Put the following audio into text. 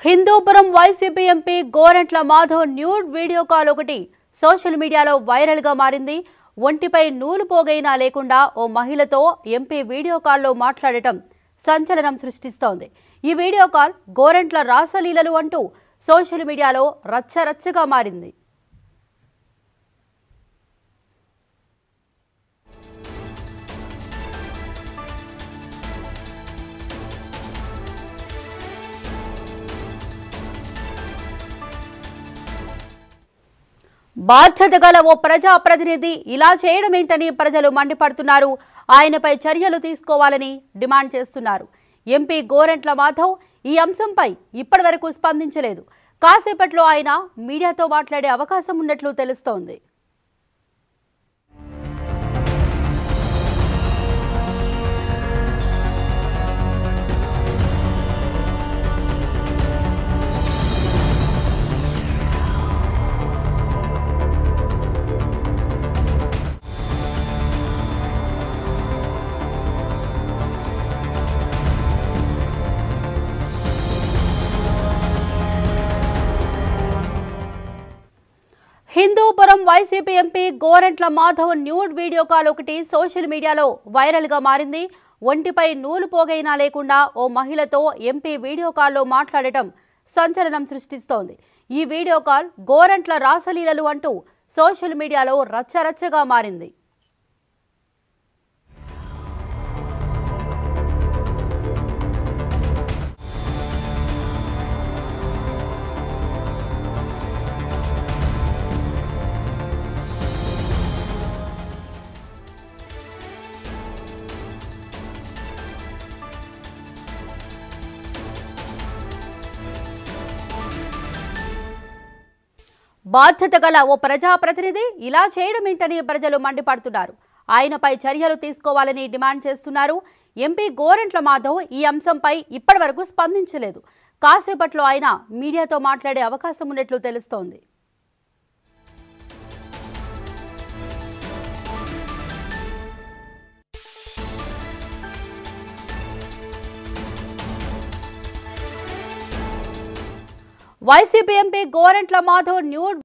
Hindupuram YCP MP Gorantla Madhav nude video call ఒకటి social మీడియాలో viral గా మారింది ఒంటిపై నూలు పోగైనా లేకుండా ఓ మహిళతో ఎంపీ వీడియో కాల్లో మాట్లాడటం సంచలనం సృష్టిస్తోంది ఈ వీడియో కాల్ గోరంట్ల రాసలీలలు అంటూ సోషల్ మీడియాలో రచ్చరచ్చగా మారింది బాధ్యత గల ఓ ప్రజాప్రతినిధి ఇలా చేయడమేంటని ప్రజలు మండిపడుతున్నారు ఆయనపై చర్యలు తీసుకోవాలని డిమాండ్ చేస్తున్నారు ఎంపీ గోరెంట్ల మాధవ్ ఈ అంశంపై ఇప్పటివరకు స్పందించలేదు కాసేపట్లో ఆయన మీడియాతో మాట్లాడే అవకాశం ఉన్నట్లు తెలుస్తోంది Hindupuram YCP MP Gorantla Madhav nude video call ఒకటి సోషల్ మీడియాలో వైరల్ గా మారింది ఒంటిపై నూలు పోగైనా లేకుండా ఓ మహిళతో ఎంపీ వీడియో కాల్లో మాట్లాడటం సంచలనం సృష్టిస్తోంది ఈ వీడియో కాల్ గోరంట్ల రాసలీలలు అంటూ సోషల్ మీడియాలో రచ్చరచ్చగా మారింది బాధ్యత గల ఓ ప్రజాప్రతినిధి ఇలా చేయడమేంటని ప్రజలు మండిపడుతున్నారు ఆయనపై చర్యలు తీసుకోవాలని డిమాండ్ చేస్తున్నారు ఎంపీ గోరంట్ల మాధవ్ ఈ అంశంపై ఇప్పటివరకు స్పందించలేదు కాసేపట్లో ఆయన మీడియాతో మాట్లాడే అవకాశం ఉన్నట్లు తెలుస్తోంది YCP MP Gorantla Madhav nude